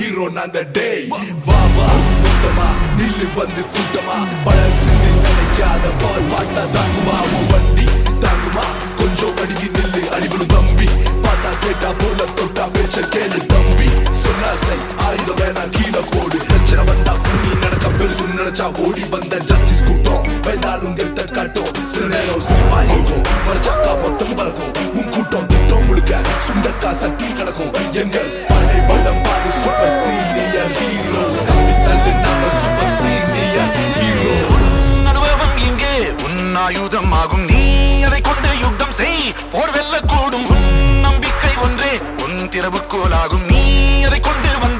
hero நாங்க டே வா வா மொத்தமா நில்லு வந்து கூட்டமா பழசு நினைக்காத பால் பாட்டா தாங்குமா உன் வண்டி தாங்குமா கொஞ்சம் அடிக்கி நில்லு அடிபடும் தம்பி பார்த்தா கேட்டா போல தொட்டா பேச்ச கேளு தம்பி சொன்னா செய் ஆயுதம் வேணா கீழே போடு பிரச்சனை வந்தா புண்ணி நடக்க பெருசு நினைச்சா ஓடி வந்த ஜஸ்டிஸ் கூட்டம் பயந்தாலும் கெத்த காட்டும் சில நேரம் சிரிப்பா இருக்கும் மறைச்சாக்கா மொத்தம் பழக்கும் உன் கூட்டம் திட்டம் முழுக்க சுண்டக்கா சட்டி கிடக்கும் எங்கள் படை பலம் பாரு சூப்பர் சீனியர் ஹீரோஸ் தள்ளு நாம சூப்பர் சீனியர் ஹீரோஸ் அனுபவம் இங்கே உன் ஆயுதம் ஆகும் நீ அதை கொண்டு யுத்தம் செய் போர் வெல்லக்கூடும் உன் நம்பிக்கை ஒன்றே உன் திறவுக்கோலாகும் நீ அதை கொண்டு வந்த